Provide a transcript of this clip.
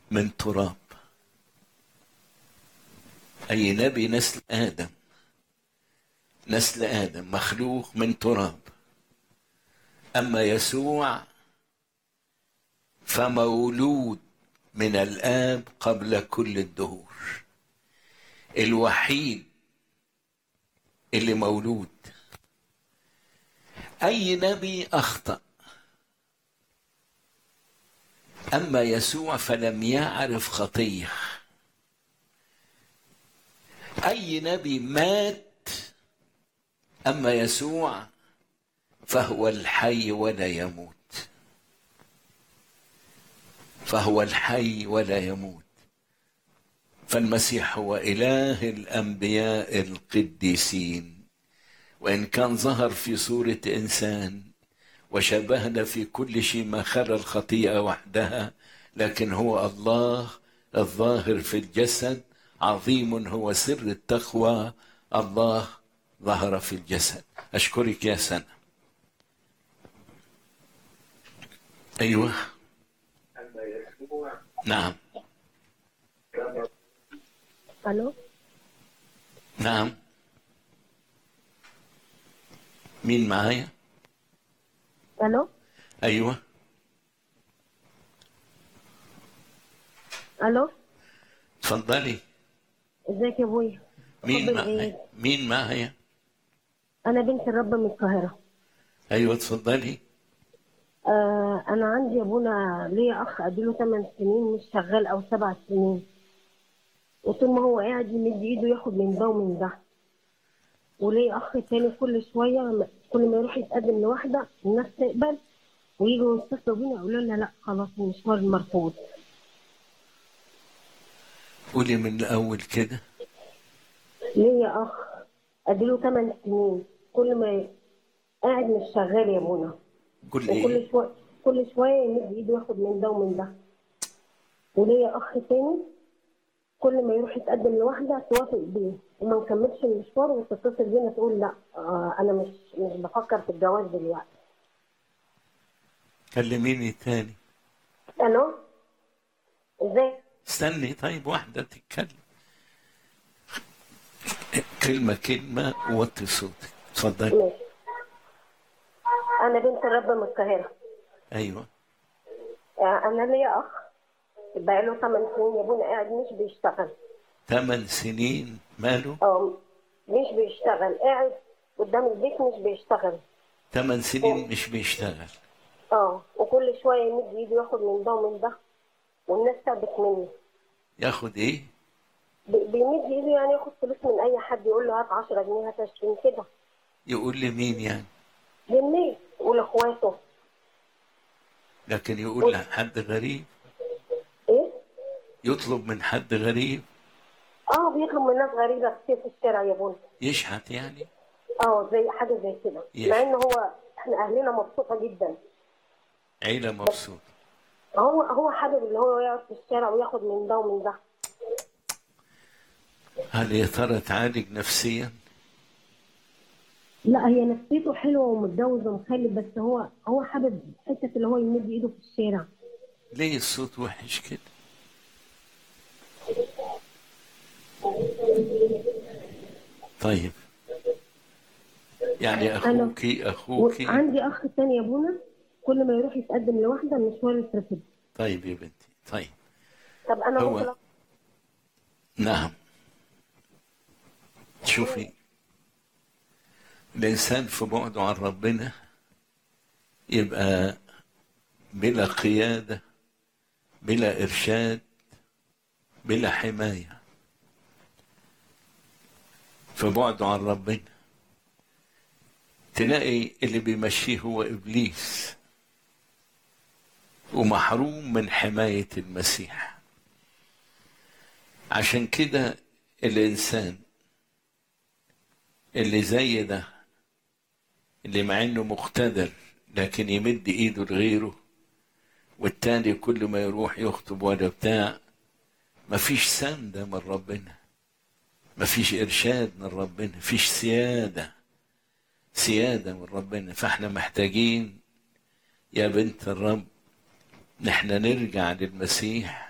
من تراب أي نبي نسل آدم نسل آدم مخلوق من تراب أما يسوع فمولود من الآب قبل كل الدهور الوحيد اللي مولود أي نبي أخطأ أما يسوع فلم يعرف خطية أي نبي مات أما يسوع فهو الحي ولا يموت فهو الحي ولا يموت فالمسيح هو إله الأنبياء القديسين وإن كان ظهر في صورة إنسان وشبهنا في كل شيء ما خلا الخطيئة وحدها لكن هو الله الظاهر في الجسد عظيم هو سر التقوى الله ظهر في الجسد أشكرك يا سنة أيوة نعم الو نعم مين معايا الو أيوة الو تفضلي ازيك يا ابويا مين اتفضل معايا إيه؟ مين معايا انا بنت الرب من القاهره أيوة تفضلي آه انا عندي يا ابونا ليا اخ اديله 8 سنين مش شغال او 7 سنين وطول ما هو قاعد يمد ايده ياخد من ده ومن ده وليه اخ تاني كل شويه م- كل ما يروح يتقدم لواحده الناس تقبل ويجوا يتصلوا بينا يقولوا لنا لا خلاص المشوار مرفوض قولي من الأول كده ليا اخ اديله 8 سنين كل ما ي- قاعد مش شغال يا ابونا قول إيه وكل شويه كل شويه يمد ايده ياخد من ده ومن ده وليا اخ تاني كل ما يروح يتقدم لواحده توافق بيه وما نكملش المشوار وتتصل بينا تقول لا آه انا مش مش بفكر في الجواز دلوقتي كلميني تاني الو ازاي استني طيب واحدة تتكلم كلمة كلمة وطي صوتك اتفضلي ماشي انا بنت الرب من القاهره أيوة آه انا ليا اخ بقاله 8 سنين يا ابونا قاعد مش بيشتغل ثمان سنين ماله اه مش بيشتغل قاعد قدام البيت مش بيشتغل ثمان سنين مش بيشتغل اه وكل شويه يمد ايده ياخد من ده ومن ده والناس تعبت مني ياخد ايه بي- بيمد ايده يعني ياخد فلوس من اي حد يقول له هات 10 جنيه هات 20 كده يقول لي مين يعني للناس ولاخواته لكن يقول لحد غريب ايه يطلب من حد غريب اه بيطلب من ناس غريبه كتير في الشارع يا بني يشحت يعني اه زي حاجه زي كده يس. مع ان هو احنا اهلنا مبسوطه جدا عيلة مبسوطة هو هو حابب اللي هو يقعد في الشارع وياخد من ده ومن ده هل يا ترى تعالج نفسيا لا هي نفسيته حلوه ومتجوز ومخلف بس هو هو حابب حته اللي هو يمد ايده في الشارع ليه الصوت وحش كده طيب يعني اخوكي اخوكي وعندي اخ تاني يا ابونا كل ما يروح يتقدم لواحده المشوار يترفض طيب يا بنتي طيب طب انا هو- ممكن نعم شوفي الإنسان في بعده عن ربنا يبقى بلا قيادة بلا إرشاد بلا حماية في بعده عن ربنا تلاقي اللي بيمشيه هو إبليس ومحروم من حماية المسيح عشان كده الإنسان اللي زي ده اللي مع إنه مقتدر لكن يمد إيده لغيره والتاني كل ما يروح يخطب ولا بتاع مفيش سندة من ربنا مفيش إرشاد من ربنا مفيش سيادة سيادة من ربنا فاحنا محتاجين يا بنت الرب نحن نرجع للمسيح